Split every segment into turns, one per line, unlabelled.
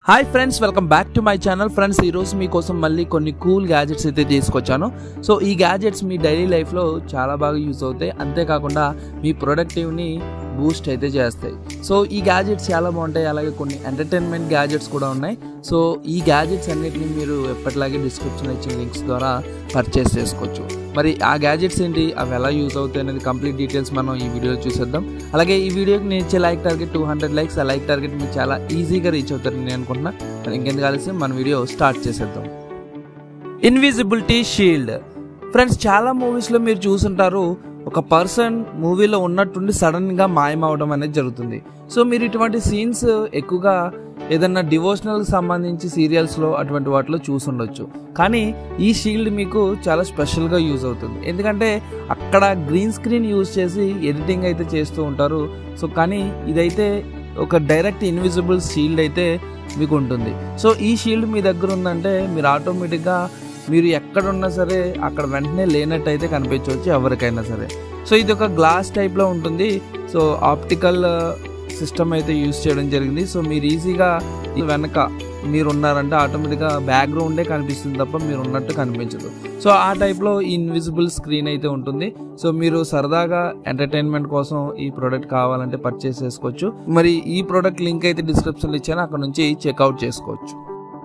hi friends welcome back to my channel friends ఈరోజు మీకోసం మళ్ళీ కొన్ని కూల్ గ్యాజెట్స్ అయితే తీసుకొచ్చాను సో ఈ గ్యాజెట్స్ మీ డైలీ లైఫ్లో చాలా బాగా యూజ్ అవుతాయి అంతేకాకుండా మీ ప్రొడక్టివ్ని బూస్ట్ అయితే చేస్తాయి సో ఈ గ్యాజెట్స్ చాలా బాగుంటాయి అలాగే కొన్ని ఎంటర్టైన్మెంట్ గ్యాజెట్స్ కూడా ఉన్నాయి సో ఈ గ్యాజెట్స్ అన్నిటిని మీరు ఎప్పటిలాగే డిస్క్రిప్షన్ ఇచ్చిన లింక్స్ ద్వారా పర్చేస్ చేసుకోవచ్చు మరి ఆ గ్యాజెట్స్ ఏంటి అవి ఎలా యూజ్ అవుతాయి అనేది కంప్లీట్ డీటెయిల్స్ మనం ఈ వీడియోలో చూసేద్దాం అలాగే ఈ వీడియోకి నేను ఇచ్చే like target two hundred likes ఆ లైక్ టార్గెట్ మీకు చాలా ఈజీగా రీచ్ అవుతారని నేను అనుకుంటున్నా మరి ఇంకెందుకు కలిసి మన వీడియో స్టార్ట్ చేసేద్దాం ఇన్విజిబిలిటీ షీల్డ్ ఫ్రెండ్స్ చాలా మూవీస్లో మీరు చూసుంటారు ఒక పర్సన్ మూవీలో ఉన్నట్టుండి సడన్గా మాయమవడం అనేది జరుగుతుంది సో మీరు ఇటువంటి సీన్స్ ఎక్కువగా ఏదన్నా డివోషనల్కి సంబంధించి సీరియల్స్లో అటువంటి వాటిలో చూసుండొచ్చు కానీ ఈ షీల్డ్ మీకు చాలా స్పెషల్గా యూజ్ అవుతుంది ఎందుకంటే అక్కడ గ్రీన్ స్క్రీన్ యూజ్ చేసి ఎడిటింగ్ అయితే చేస్తూ ఉంటారు సో కానీ ఇదైతే ఒక డైరెక్ట్ ఇన్విజిబుల్ షీల్డ్ అయితే మీకు ఉంటుంది సో ఈ షీల్డ్ మీ దగ్గర ఉందంటే మీరు ఆటోమేటిక్గా మీరు ఎక్కడున్నా సరే అక్కడ వెంటనే లేనట్టు అయితే కనిపించవచ్చు ఎవరికైనా సరే సో ఇది ఒక గ్లాస్ టైప్లో ఉంటుంది సో ఆప్టికల్ సిస్టమ్ అయితే యూస్ చేయడం జరిగింది సో మీరు ఈజీగా వెనక మీరు ఉన్నారంటే ఆటోమేటిక్గా బ్యాక్గ్రౌండే కనిపిస్తుంది తప్ప మీరు ఉన్నట్టు కనిపించదు సో ఆ టైప్లో ఈ ఇన్విజిబుల్ స్క్రీన్ అయితే ఉంటుంది సో మీరు సరదాగా ఎంటర్టైన్మెంట్ కోసం ఈ ప్రోడక్ట్ కావాలంటే పర్చేస్ చేసుకోవచ్చు మరి ఈ ప్రోడక్ట్ లింక్ అయితే డిస్క్రిప్షన్లో ఇచ్చాను అక్కడ నుంచి చెక్అవుట్ చేసుకోవచ్చు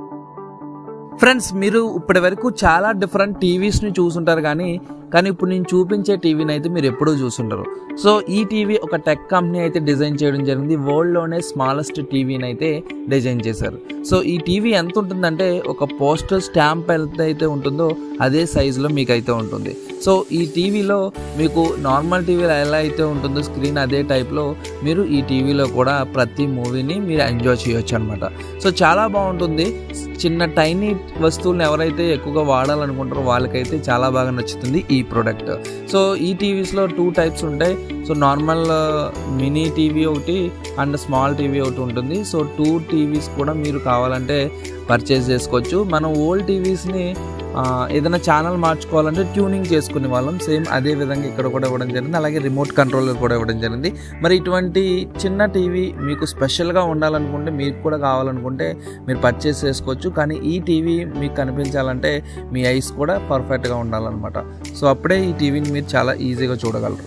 ఫ్రెండ్స్ మీరు ఇప్పటి వరకు చాలా డిఫరెంట్ టీవీస్ని చూసుంటారు కానీ కానీ ఇప్పుడు నేను చూపించే టీవీని అయితే మీరు ఎప్పుడూ చూసుంటారు సో ఈ టీవీ ఒక టెక్ కంపెనీ అయితే డిజైన్ చేయడం జరిగింది వరల్డ్లోనే స్మాలెస్ట్ టీవీని అయితే డిజైన్ చేశారు సో ఈ టీవీ ఎంత ఉంటుందంటే ఒక పోస్టల్ స్టాంప్ ఎంత అయితే ఉంటుందో అదే సైజులో మీకు అయితే ఉంటుంది సో ఈ టీవీలో మీకు నార్మల్ టీవీలో ఎలా అయితే ఉంటుందో స్క్రీన్ అదే టైప్లో మీరు ఈ టీవీలో కూడా ప్రతి మూవీని మీరు ఎంజాయ్ చేయొచ్చు అనమాట సో చాలా బాగుంటుంది చిన్న టైనీ వస్తువులను ఎవరైతే ఎక్కువగా వాడాలనుకుంటారో వాళ్ళకైతే చాలా బాగా నచ్చుతుంది ఈ ప్రోడక్ట్ సో ఈ టీవీస్లో టూ టైప్స్ ఉంటాయి సో నార్మల్ మినీ టీవీ ఒకటి అండ్ స్మాల్ టీవీ ఒకటి ఉంటుంది సో టూ టీవీస్ కూడా మీరు కావాలంటే పర్చేస్ చేసుకోవచ్చు మనం ఓల్డ్ టీవీస్ని ఏదైనా ఛానల్ మార్చుకోవాలంటే ట్యూనింగ్ చేసుకునే వాళ్ళం సేమ్ అదే విధంగా ఇక్కడ కూడా ఇవ్వడం జరిగింది అలాగే రిమోట్ కంట్రోలర్ కూడా ఇవ్వడం జరిగింది మరి ఇటువంటి చిన్న టీవీ మీకు స్పెషల్గా ఉండాలనుకుంటే మీకు కూడా కావాలనుకుంటే మీరు పర్చేస్ చేసుకోవచ్చు కానీ ఈ టీవీ మీకు కనిపించాలంటే మీ ఐస్ కూడా పర్ఫెక్ట్గా ఉండాలన్నమాట సో అప్పుడే ఈ టీవీని మీరు చాలా ఈజీగా చూడగలరు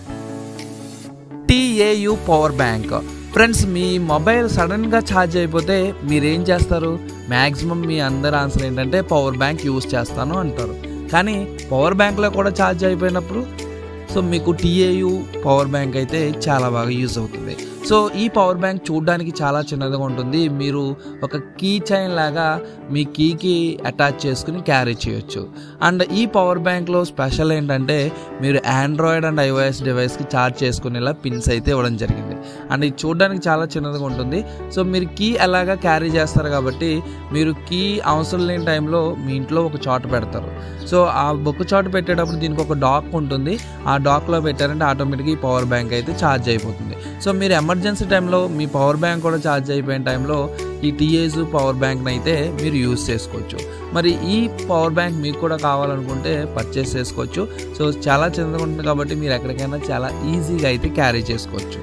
టీఏయు పవర్ బ్యాంక్ ఫ్రెండ్స్ మీ మొబైల్ సడన్గా ఛార్జ్ అయిపోతే మీరు ఏం చేస్తారు మ్యాక్సిమం మీ అందరి ఆన్సర్ ఏంటంటే పవర్ బ్యాంక్ యూస్ చేస్తాను అంటారు కానీ పవర్ బ్యాంక్లో కూడా ఛార్జ్ అయిపోయినప్పుడు సో మీకు టీఏయు పవర్ బ్యాంక్ అయితే చాలా బాగా యూజ్ అవుతుంది సో ఈ పవర్ బ్యాంక్ చూడడానికి చాలా చిన్నదిగా ఉంటుంది మీరు ఒక కీ చైన్ లాగా మీ కీకి అటాచ్ చేసుకుని క్యారీ చేయొచ్చు అండ్ ఈ పవర్ బ్యాంక్లో స్పెషల్ ఏంటంటే మీరు ఆండ్రాయిడ్ అండ్ ఐఓఎస్ డివైస్కి ఛార్జ్ చేసుకునేలా పిన్స్ అయితే ఇవ్వడం జరిగింది అండ్ ఇది చూడడానికి చాలా చిన్నదిగా ఉంటుంది సో మీరు కీ ఎలాగా క్యారీ చేస్తారు కాబట్టి మీరు కీ అవసరం లేని టైంలో మీ ఇంట్లో ఒక చోట పెడతారు సో ఆ ఒక చోట పెట్టేటప్పుడు దీనికి ఒక డాక్ ఉంటుంది ఆ డాక్లో పెట్టారంటే ఆటోమేటిక్గా ఈ పవర్ బ్యాంక్ అయితే ఛార్జ్ అయిపోతుంది సో మీరు ఎమర్జెన్సీ టైంలో మీ పవర్ బ్యాంక్ కూడా ఛార్జ్ అయిపోయిన టైంలో ఈ టీఏజ్ పవర్ బ్యాంక్ని అయితే మీరు యూజ్ చేసుకోవచ్చు మరి ఈ పవర్ బ్యాంక్ మీకు కూడా కావాలనుకుంటే పర్చేస్ చేసుకోవచ్చు సో చాలా చిన్నగా ఉంటుంది కాబట్టి మీరు ఎక్కడికైనా చాలా ఈజీగా అయితే క్యారీ చేసుకోవచ్చు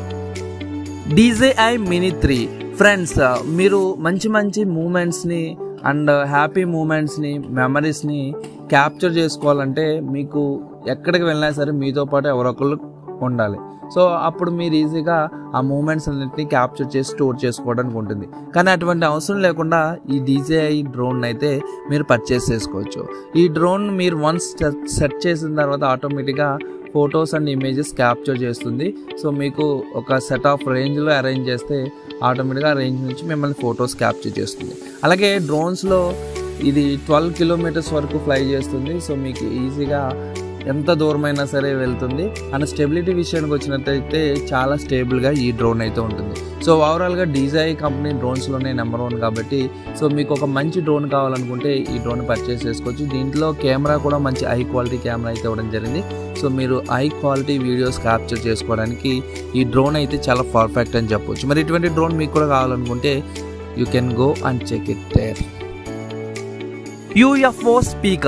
డీజేఐ మినీ త్రీ ఫ్రెండ్స్ మీరు మంచి మంచి మూమెంట్స్ని అండ్ హ్యాపీ మూమెంట్స్ని మెమరీస్ని క్యాప్చర్ చేసుకోవాలంటే మీకు ఎక్కడికి వెళ్ళినా సరే మీతో పాటు ఎవరొకళ్ళు ఉండాలి సో అప్పుడు మీరు ఈజీగా ఆ మూమెంట్స్ అన్నింటినీ క్యాప్చర్ చేసి స్టోర్ చేసుకోవడానికి ఉంటుంది కానీ అటువంటి అవసరం లేకుండా ఈ డీజేఐ డ్రోన్ అయితే మీరు పర్చేస్ చేసుకోవచ్చు ఈ డ్రోన్ మీరు వన్స్ సెట్ చేసిన తర్వాత ఆటోమేటిక్గా ఫొటోస్ అండ్ ఇమేజెస్ క్యాప్చర్ చేస్తుంది సో మీకు ఒక సెట్ ఆఫ్ రేంజ్లో అరేంజ్ చేస్తే ఆటోమేటిక్గా రేంజ్ నుంచి మిమ్మల్ని ఫొటోస్ క్యాప్చర్ చేస్తుంది అలాగే డ్రోన్స్లో ఇది ట్వెల్వ్ కిలోమీటర్స్ వరకు ఫ్లై చేస్తుంది సో మీకు ఈజీగా ఎంత దూరమైనా సరే వెళ్తుంది అండ్ స్టెబిలిటీ విషయానికి వచ్చినట్టయితే చాలా స్టేబుల్గా ఈ డ్రోన్ అయితే ఉంటుంది సో ఓవరాల్గా డీజై కంపెనీ డ్రోన్స్లోనే నెంబర్ వన్ కాబట్టి సో మీకు ఒక మంచి డ్రోన్ కావాలనుకుంటే ఈ డ్రోన్ పర్చేస్ చేసుకోవచ్చు దీంట్లో కెమెరా కూడా మంచి హై క్వాలిటీ కెమెరా అయితే ఇవ్వడం జరిగింది సో మీరు హై క్వాలిటీ వీడియోస్ క్యాప్చర్ చేసుకోవడానికి ఈ డ్రోన్ అయితే చాలా పర్ఫెక్ట్ అని చెప్పొచ్చు మరి ఇటువంటి డ్రోన్ మీకు కూడా కావాలనుకుంటే you can go and check it there UFO speaker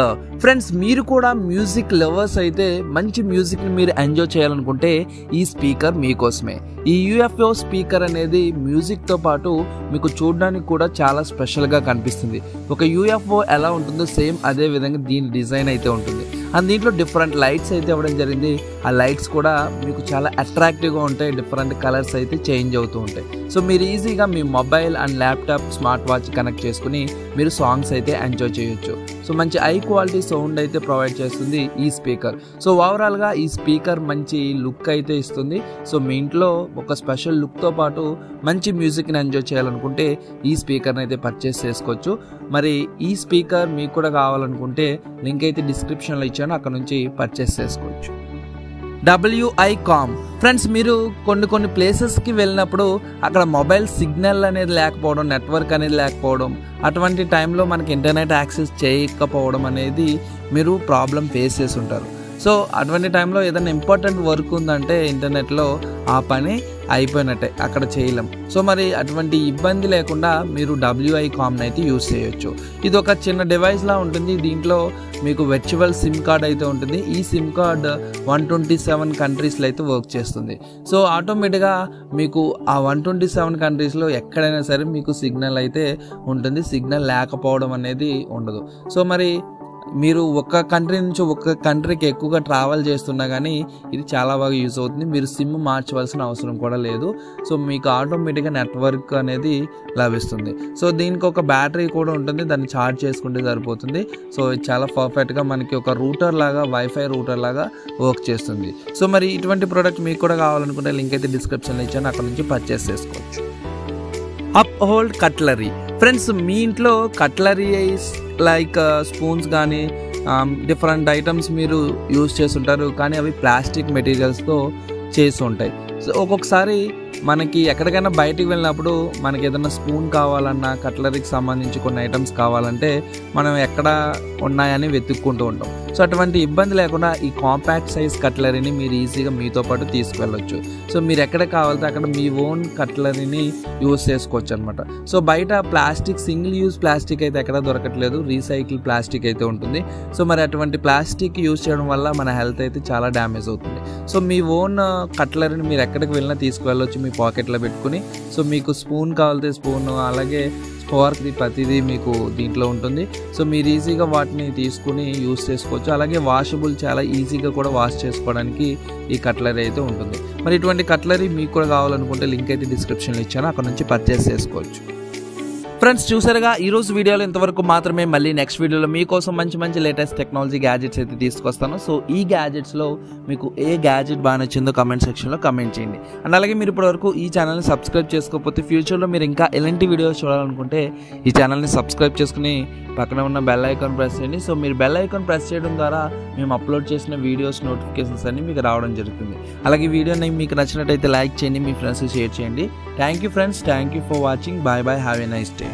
friends మీరు కూడా మ్యూజిక్ లవర్స్ అయితే మంచి మ్యూజిక్ని మీరు ఎంజాయ్ చేయాలనుకుంటే ఈ స్పీకర్ మీకోసమే ఈ యూఎఫ్ఓ స్పీకర్ అనేది మ్యూజిక్తో పాటు మీకు చూడడానికి కూడా చాలా స్పెషల్గా కనిపిస్తుంది ఒక యూఎఫ్ఓ ఎలా ఉంటుందో సేమ్ అదే విధంగా దీని డిజైన్ అయితే ఉంటుంది అండ్ దీంట్లో డిఫరెంట్ లైట్స్ అయితే ఇవ్వడం జరిగింది ఆ లైట్స్ కూడా మీకు చాలా అట్రాక్టివ్గా ఉంటాయి డిఫరెంట్ కలర్స్ అయితే చేంజ్ అవుతూ ఉంటాయి సో మీరు ఈజీగా మీ mobile and laptop smart watch connect చేసుకుని మీరు సాంగ్స్ అయితే ఎంజాయ్ చేయొచ్చు సో మంచి హై క్వాలిటీ సౌండ్ అయితే ప్రొవైడ్ చేస్తుంది ఈ స్పీకర్ సో ఓవరాల్గా ఈ స్పీకర్ మంచి లుక్ అయితే ఇస్తుంది సో మీ ఇంట్లో ఒక స్పెషల్ లుక్తో పాటు మంచి మ్యూజిక్ని ఎంజాయ్ చేయాలనుకుంటే ఈ స్పీకర్ని అయితే పర్చేస్ చేసుకోవచ్చు మరి ఈ స్పీకర్ మీకు కూడా కావాలనుకుంటే లింక్ అయితే డిస్క్రిప్షన్లో ఇచ్చాను అక్కడ నుంచి పర్చేస్ చేసుకోవచ్చు డబ్ల్యూఐ కామ్ ఫ్రెండ్స్ మీరు కొన్ని కొన్ని ప్లేసెస్కి వెళ్ళినప్పుడు అక్కడ మొబైల్ సిగ్నల్ అనేది లేకపోవడం నెట్వర్క్ అనేది లేకపోవడం అటువంటి టైంలో మనకి ఇంటర్నెట్ యాక్సెస్ చేయకపోవడం అనేది మీరు ప్రాబ్లం ఫేస్ చేసి ఉంటారు సో అటువంటి టైంలో ఏదైనా ఇంపార్టెంట్ వర్క్ ఉందంటే ఇంటర్నెట్లో ఆ పని అయిపోయినట్టే అక్కడ చేయలేం సో మరి అటువంటి ఇబ్బంది లేకుండా మీరు డబ్ల్యూఐ కామ్ని అయితే యూస్ చేయొచ్చు ఇది ఒక చిన్న డివైస్ లా ఉంటుంది దీంట్లో మీకు వర్చువల్ సిమ్ కార్డ్ అయితే ఉంటుంది ఈ SIM card one twenty seven కంట్రీస్లో అయితే వర్క్ చేస్తుంది సో ఆటోమేటిక్గా మీకు ఆ వన్ ట్వంటీ సెవెన్ కంట్రీస్లో ఎక్కడైనా సరే మీకు సిగ్నల్ అయితే ఉంటుంది సిగ్నల్ లేకపోవడం అనేది ఉండదు సో మరి మీరు ఒక కంట్రీ నుంచి ఒక కంట్రీకి ఎక్కువగా ట్రావెల్ చేస్తున్నా కానీ ఇది చాలా బాగా యూస్ అవుతుంది మీరు సిమ్ మార్చవలసిన అవసరం కూడా లేదు సో మీకు ఆటోమేటిక్గా నెట్వర్క్ అనేది లభిస్తుంది సో దీనికి ఒక బ్యాటరీ కూడా ఉంటుంది దాన్ని ఛార్జ్ చేసుకుంటే సరిపోతుంది సో ఇది చాలా పర్ఫెక్ట్గా మనకి ఒక రూటర్ లాగా వైఫై రూటర్ లాగా వర్క్ చేస్తుంది సో మరి ఇటువంటి ప్రోడక్ట్ మీకు కూడా కావాలనుకుంటే లింక్ అయితే డిస్క్రిప్షన్లో ఇచ్చాను అక్కడ నుంచి పర్చేస్ చేసుకోవచ్చు అప్ హోల్డ్ కట్లరీ ఫ్రెండ్స్ మీ ఇంట్లో కట్లరీస్ లైక్ స్పూన్స్ కానీ డిఫరెంట్ ఐటమ్స్ మీరు యూజ్ చేస్తుంటారు కానీ అవి ప్లాస్టిక్ మెటీరియల్స్తో చేసి ఉంటాయి సో ఒక్కొక్కసారి మనకి ఎక్కడికైనా బయటికి వెళ్ళినప్పుడు మనకి ఏదైనా స్పూన్ కావాలన్నా కట్లరీకి సంబంధించి కొన్ని ఐటమ్స్ కావాలంటే మనం ఎక్కడ ఉన్నాయని వెతుక్కుంటూ ఉంటాం సో అటువంటి ఇబ్బంది లేకుండా ఈ కాంపాక్ట్ సైజ్ కట్లరీని మీరు ఈజీగా మీతో పాటు తీసుకువెళ్ళొచ్చు సో మీరు ఎక్కడ కావాలితే అక్కడ మీ ఓన్ కట్లరీని యూస్ చేసుకోవచ్చు అనమాట సో బయట ప్లాస్టిక్ సింగిల్ యూజ్ ప్లాస్టిక్ అయితే ఎక్కడ దొరకట్లేదు రీసైకిల్ ప్లాస్టిక్ అయితే ఉంటుంది సో మరి అటువంటి ప్లాస్టిక్ యూజ్ చేయడం వల్ల మన హెల్త్ అయితే చాలా డ్యామేజ్ అవుతుంది సో మీ ఓన్ కట్లరీని మీరు ఎక్కడికి వెళ్ళినా తీసుకువెళ్ళొచ్చు మీ పాకెట్లో పెట్టుకుని సో మీకు స్పూన్ కావాలితే స్పూన్ అలాగే ఫోర్క్ది ప్రతిదీ మీకు దీంట్లో ఉంటుంది సో మీరు ఈజీగా వాటిని తీసుకుని యూస్ చేసుకోవచ్చు అలాగే వాషబుల్ చాలా ఈజీగా కూడా వాష్ చేసుకోవడానికి ఈ కట్లరీ అయితే ఉంటుంది మరి ఇటువంటి కట్లరీ మీకు కూడా కావాలనుకుంటే లింక్ అయితే డిస్క్రిప్షన్లో ఇచ్చాను అక్కడ నుంచి పర్చేస్ చేసుకోవచ్చు ఫ్రెండ్స్ చూసారుగా ఈ రోజు వీడియోలో ఇంతవరకు మాత్రమే మళ్ళీ నెక్స్ట్ వీడియోలో మీకోసం మంచి మంచి లేటెస్ట్ టెక్నాలజీ గ్యాజెట్స్ అయితే తీసుకొస్తాను సో ఈ గ్యాజెట్స్లో మీకు ఏ గ్యాజెట్ బాగా నచ్చిందో కమెంట్ సెక్షన్లో కమెంట్ చేయండి అండ్ అలాగే మీరు ఇప్పటివరకు ఈ ఛానల్ని సబ్స్క్రైబ్ చేసుకోకపోతే ఫ్యూచర్లో మీరు ఇంకా ఎలాంటి వీడియోస్ చూడాలనుకుంటే ఈ ఛానల్ని సబ్స్క్రైబ్ చేసుకుని పక్కన ఉన్న బెల్ ఐకాన్ ప్రెస్ చేయండి సో మీరు బెల్ ఐకాన్ ప్రెస్ చేయడం ద్వారా మేము అప్లోడ్ చేసిన వీడియోస్ నోటిఫికేషన్స్ అన్ని మీకు రావడం జరుగుతుంది అలాగే వీడియోని మీకు నచ్చినట్టయితే లైక్ చేయండి మీ ఫ్రెండ్స్కి షేర్ చేయండి thank you friends thank you for watching bye bye have a nice day